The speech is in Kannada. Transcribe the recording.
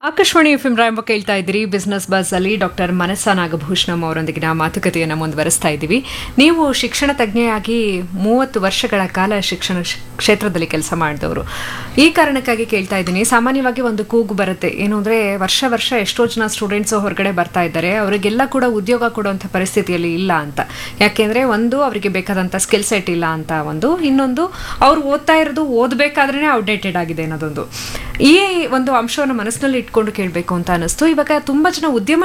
ಆಕಾಶವಾಣಿ ಎಫ್ ಎಂ ರಾಯಂಬ ಕೇಳ್ತಾ ಇದ್ದೀರಿ ಬಿಸ್ನೆಸ್ ಬಸ್ ಅಲ್ಲಿ ಡಾಕ್ಟರ್ ಮನಸ್ಸ ನಾಗಭೂಷಣಂ ಅವರೊಂದಿಗಿನ ಮಾತುಕತೆಯನ್ನು ಮುಂದುವರಿಸ್ತಾ ಇದ್ದೀವಿ ನೀವು ಶಿಕ್ಷಣ ತಜ್ಞೆಯಾಗಿ ಮೂವತ್ತು ವರ್ಷಗಳ ಕಾಲ ಶಿಕ್ಷಣ ಕ್ಷ- ಕ್ಷೇತ್ರದಲ್ಲಿ ಕೆಲಸ ಮಾಡಿದವರು ಈ ಕಾರಣಕ್ಕಾಗಿ ಕೇಳ್ತಾ ಇದ್ದೀನಿ ಸಾಮಾನ್ಯವಾಗಿ ಒಂದು ಕೂಗು ಬರುತ್ತೆ ಏನು ಅಂದರೆ ವರ್ಷ ವರ್ಷ ಎಷ್ಟೋ ಜನ ಸ್ಟೂಡೆಂಟ್ಸ್ ಹೊರಗಡೆ ಬರ್ತಾ ಇದ್ದಾರೆ ಅವರಿಗೆಲ್ಲ ಕೂಡ ಉದ್ಯೋಗ ಕೊಡುವಂಥ ಪರಿಸ್ಥಿತಿಯಲ್ಲಿ ಇಲ್ಲ ಅಂತ ಯಾಕೆಂದರೆ ಒಂದು ಅವರಿಗೆ ಬೇಕಾದಂಥ ಸ್ಕಿಲ್ ಸೆಟ್ ಇಲ್ಲ ಅಂತ ಒಂದು ಇನ್ನೊಂದು ಅವ್ರು ಓದ್ತಾ ಇರೋದು ಓದಬೇಕಾದ್ರೇ ಔಟ್ಡೇಟೆಡ್ ಆಗಿದೆ ಅನ್ನೋದೊಂದು ಈ ಒಂದು ಅಂಶವನ್ನು ಮನಸ್ಸಿನಲ್ಲಿ ಇಟ್ಕೊಂಡು ಕೇಳಬೇಕು ಅಂತ ಅನಿಸ್ತು ಇವಾಗ ತುಂಬ ಜನ ಉದ್ಯಮ